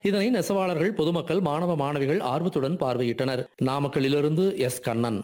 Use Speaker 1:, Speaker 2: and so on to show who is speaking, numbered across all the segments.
Speaker 1: இதனை நெசவாளர்கள் பொதுமக்கள் மாணவ மாணவிகள் ஆர்வத்துடன் பார்வையிட்டனர் நாமக்கல்லிலிருந்து எஸ் கண்ணன்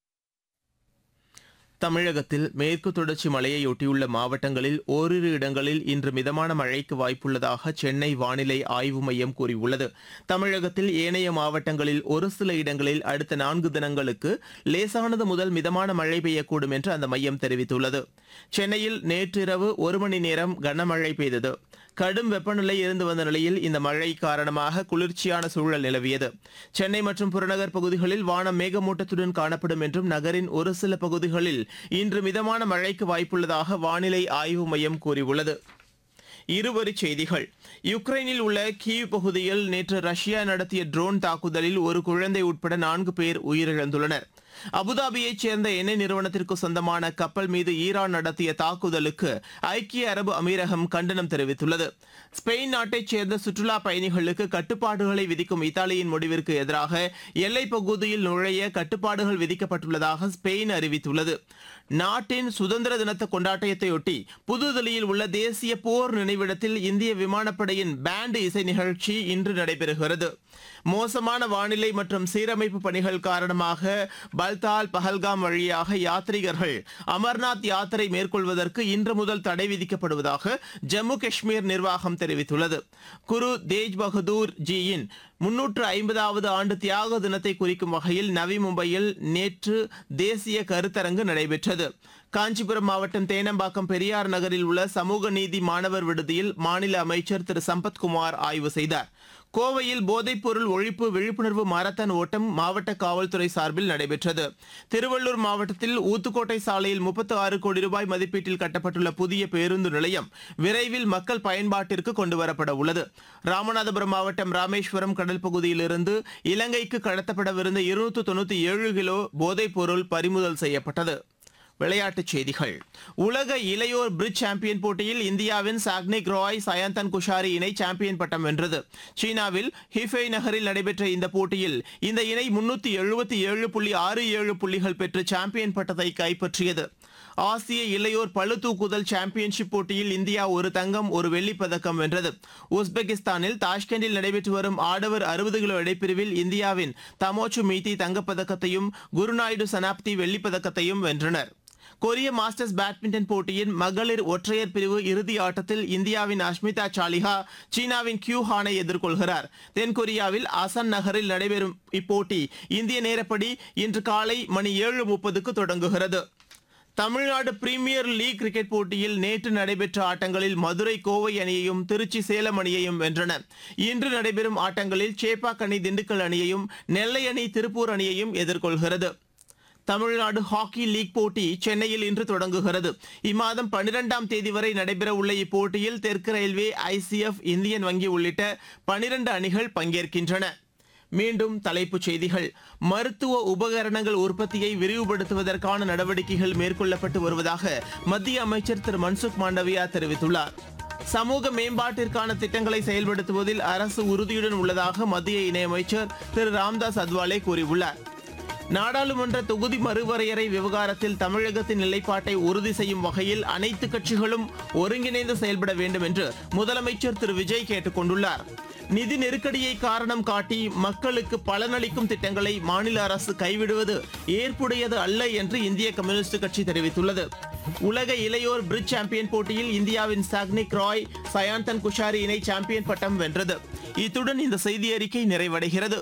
Speaker 2: தமிழகத்தில் மேற்கு தொடர்ச்சி மலையையொட்டியுள்ள மாவட்டங்களில் ஓரிரு இடங்களில் இன்று மிதமான மழைக்கு வாய்ப்புள்ளதாக சென்னை வானிலை ஆய்வு மையம் கூறியுள்ளது தமிழகத்தில் ஏனைய மாவட்டங்களில் ஒரு சில இடங்களில் அடுத்த நான்கு தினங்களுக்கு லேசானது முதல் மிதமான மழை பெய்யக்கூடும் என்று அந்த மையம் தெரிவித்துள்ளது சென்னையில் நேற்றிரவு ஒரு மணி நேரம் கனமழை பெய்தது கடும் வெப்பநிலை இருந்து வந்த நிலையில் இந்த மழை காரணமாக குளிர்ச்சியான சூழல் நிலவியது சென்னை மற்றும் புறநகர் பகுதிகளில் வானம் மேகமூட்டத்துடன் காணப்படும் என்றும் நகரின் ஒரு சில பகுதிகளில் இன்று மிதமான மழைக்கு வாய்ப்புள்ளதாக வானிலை ஆய்வு மையம் கூறியுள்ளது இருவரிச் செய்திகள் யுக்ரைனில் உள்ள கீவ் பகுதியில் நேற்று ரஷ்யா நடத்திய ட்ரோன் தாக்குதலில் ஒரு குழந்தை உட்பட நான்கு பேர் உயிரிழந்துள்ளனர் அபுதாபியைச் சேர்ந்த எண்ணெய் நிறுவனத்திற்கு சொந்தமான கப்பல் மீது ஈரான் நடத்திய தாக்குதலுக்கு ஐக்கிய அரபு அமீரகம் கண்டனம் தெரிவித்துள்ளது ஸ்பெயின் நாட்டைச் சேர்ந்த சுற்றுலா பயணிகளுக்கு கட்டுப்பாடுகளை விதிக்கும் இத்தாலியின் முடிவிற்கு எதிராக எல்லைப் பகுதியில் நுழைய கட்டுப்பாடுகள் விதிக்கப்பட்டுள்ளதாக ஸ்பெயின் அறிவித்துள்ளது நாட்டின் சுதந்திர தினத்த கொண்டாட்டத்தையொட்டி புதுதில்லியில் உள்ள தேசிய போர் நினைவிடத்தில் இந்திய விமானப்படையின் பேண்ட் இசை நிகழ்ச்சி இன்று நடைபெறுகிறது மோசமான வானிலை மற்றும் சீரமைப்பு பணிகள் காரணமாக பல்தால் பஹல்காம் வழியாக யாத்ரீகர்கள் அமர்நாத் யாத்திரை மேற்கொள்வதற்கு இன்று முதல் தடை விதிக்கப்படுவதாக ஜம்மு காஷ்மீர் நிர்வாகம் தெரிவித்துள்ளது குரு தேஜ் பகதூர் ஜியின் முன்னூற்று ஐம்பதாவது ஆண்டு தியாக தினத்தை குறிக்கும் வகையில் நவி மும்பையில் நேற்று தேசிய கருத்தரங்கு நடைபெற்றது காஞ்சிபுரம் மாவட்டம் தேனம்பாக்கம் பெரியார் நகரில் உள்ள சமூக நீதி மாணவர் விடுதியில் மாநில அமைச்சர் திரு சம்பத்குமார் ஆய்வு செய்தார் கோவையில் போதைப்பொருள் ஒழிப்பு விழிப்புணர்வு மாரத்தான் ஓட்டம் மாவட்ட காவல்துறை சார்பில் நடைபெற்றது திருவள்ளூர் மாவட்டத்தில் ஊத்துக்கோட்டை சாலையில் முப்பத்து ஆறு கோடி ரூபாய் மதிப்பீட்டில் கட்டப்பட்டுள்ள புதிய பேருந்து நிலையம் விரைவில் மக்கள் பயன்பாட்டிற்கு கொண்டுவரப்பட உள்ளது ராமநாதபுரம் மாவட்டம் ராமேஸ்வரம் கடல் பகுதியிலிருந்து இலங்கைக்கு கடத்தப்படவிருந்த இருநூற்று தொண்ணூற்றி ஏழு கிலோ போதைப்பொருள் பறிமுதல் செய்யப்பட்டது விளையாட்டுச் செய்திகள் உலக இளையோர் பிரிட்ஜ் சாம்பியன் போட்டியில் இந்தியாவின் சாக்னிக் ராய் சயந்தன் குஷாரி இணை சாம்பியன் பட்டம் வென்றது சீனாவில் ஹிஃபை நகரில் நடைபெற்ற இந்த போட்டியில் இந்த இணை முன்னூத்தி எழுபத்தி ஏழு புள்ளி ஆறு ஏழு புள்ளிகள் பெற்று சாம்பியன் பட்டத்தை கைப்பற்றியது ஆசிய இளையோர் பளு தூக்குதல் சாம்பியன்ஷிப் போட்டியில் இந்தியா ஒரு தங்கம் ஒரு வெள்ளிப் பதக்கம் வென்றது உஸ்பெகிஸ்தானில் தாஷ்கண்டில் நடைபெற்று வரும் ஆடவர் அறுபது கிலோ இடைப்பிரிவில் இந்தியாவின் தமோச்சு மீதி தங்கப்பதக்கத்தையும் குருநாயுடு சனாப்தி வெள்ளிப் பதக்கத்தையும் வென்றனர் கொரிய மாஸ்டர்ஸ் பேட்மிண்டன் போட்டியின் மகளிர் ஒற்றையர் பிரிவு இறுதி ஆட்டத்தில் இந்தியாவின் அஷ்மிதா சாலிஹா சீனாவின் கியூ ஹானை எதிர்கொள்கிறார் தென்கொரியாவில் அசன் நகரில் நடைபெறும் இப்போட்டி இந்திய நேரப்படி இன்று காலை மணி ஏழு முப்பதுக்கு தொடங்குகிறது தமிழ்நாடு பிரீமியர் லீக் கிரிக்கெட் போட்டியில் நேற்று நடைபெற்ற ஆட்டங்களில் மதுரை கோவை அணியையும் திருச்சி சேலம் அணியையும் வென்றன இன்று நடைபெறும் ஆட்டங்களில் சேப்பாக் அணி திண்டுக்கல் அணியையும் நெல்லை அணி திருப்பூர் அணியையும் எதிர்கொள்கிறது தமிழ்நாடு ஹாக்கி லீக் போட்டி சென்னையில் இன்று தொடங்குகிறது இம்மாதம் பனிரெண்டாம் தேதி வரை நடைபெறவுள்ள இப்போட்டியில் தெற்கு ரயில்வே ஐசிஎஃப் இந்தியன் வங்கி உள்ளிட்ட பனிரெண்டு அணிகள் பங்கேற்கின்றன மீண்டும் தலைப்புச் செய்திகள் மருத்துவ உபகரணங்கள் உற்பத்தியை விரிவுபடுத்துவதற்கான நடவடிக்கைகள் மேற்கொள்ளப்பட்டு வருவதாக மத்திய அமைச்சர் திரு மன்சுக் மாண்டவியா தெரிவித்துள்ளார் சமூக மேம்பாட்டிற்கான திட்டங்களை செயல்படுத்துவதில் அரசு உறுதியுடன் உள்ளதாக மத்திய இணையமைச்சர் திரு ராம்தாஸ் அத்வாலே கூறியுள்ளார் நாடாளுமன்ற தொகுதி மறுவரையறை விவகாரத்தில் தமிழகத்தின் நிலைப்பாட்டை உறுதி செய்யும் வகையில் அனைத்து கட்சிகளும் ஒருங்கிணைந்து செயல்பட வேண்டும் என்று முதலமைச்சர் திரு விஜய் கேட்டுக் கொண்டுள்ளார் நிதி நெருக்கடியை காரணம் காட்டி மக்களுக்கு பலனளிக்கும் திட்டங்களை மாநில அரசு கைவிடுவது ஏற்புடையது அல்ல என்று இந்திய கம்யூனிஸ்ட் கட்சி தெரிவித்துள்ளது உலக இளையோர் பிரிட்ஜ் சாம்பியன் போட்டியில் இந்தியாவின் சாக்னிக் ராய் சயாந்தன் குஷாரி இணை சாம்பியன் பட்டம் வென்றது இத்துடன் இந்த செய்தி அறிக்கை நிறைவடைகிறது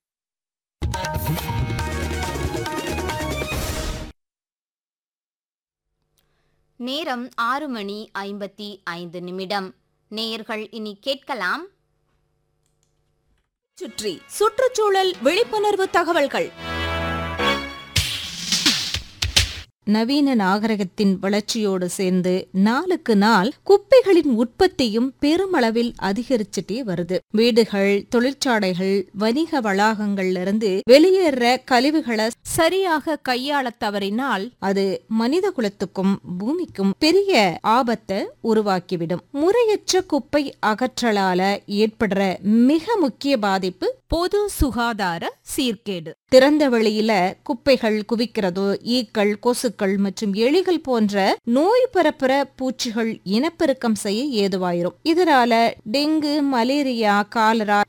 Speaker 3: நேரம் ஆறு மணி ஐம்பத்தி ஐந்து நிமிடம் நேயர்கள் இனி கேட்கலாம்
Speaker 4: சுற்றி சுற்றுச்சூழல் விழிப்புணர்வு தகவல்கள் நவீன நாகரிகத்தின் வளர்ச்சியோடு சேர்ந்து நாளுக்கு நாள் குப்பைகளின் உற்பத்தியும் பெருமளவில் அதிகரிச்சுட்டே வருது வீடுகள் தொழிற்சாலைகள் வணிக வளாகங்கள்ல இருந்து வெளியேற கழிவுகளை சரியாக கையாள தவறினால் அது மனித குலத்துக்கும் பூமிக்கும் பெரிய ஆபத்தை உருவாக்கிவிடும் முறையற்ற குப்பை அகற்றலால ஏற்படுற மிக முக்கிய பாதிப்பு
Speaker 5: பொது சுகாதார சீர்கேடு
Speaker 4: திறந்த வெளியில குப்பைகள் குவிக்கிறதோ ஈக்கள் கொசுக்கள் மற்றும் எலிகள் போன்ற நோய் பரப்புற பூச்சிகள் இனப்பெருக்கம் செய்ய ஏதுவாயிரும் இதனால டெங்கு மலேரியா காலரா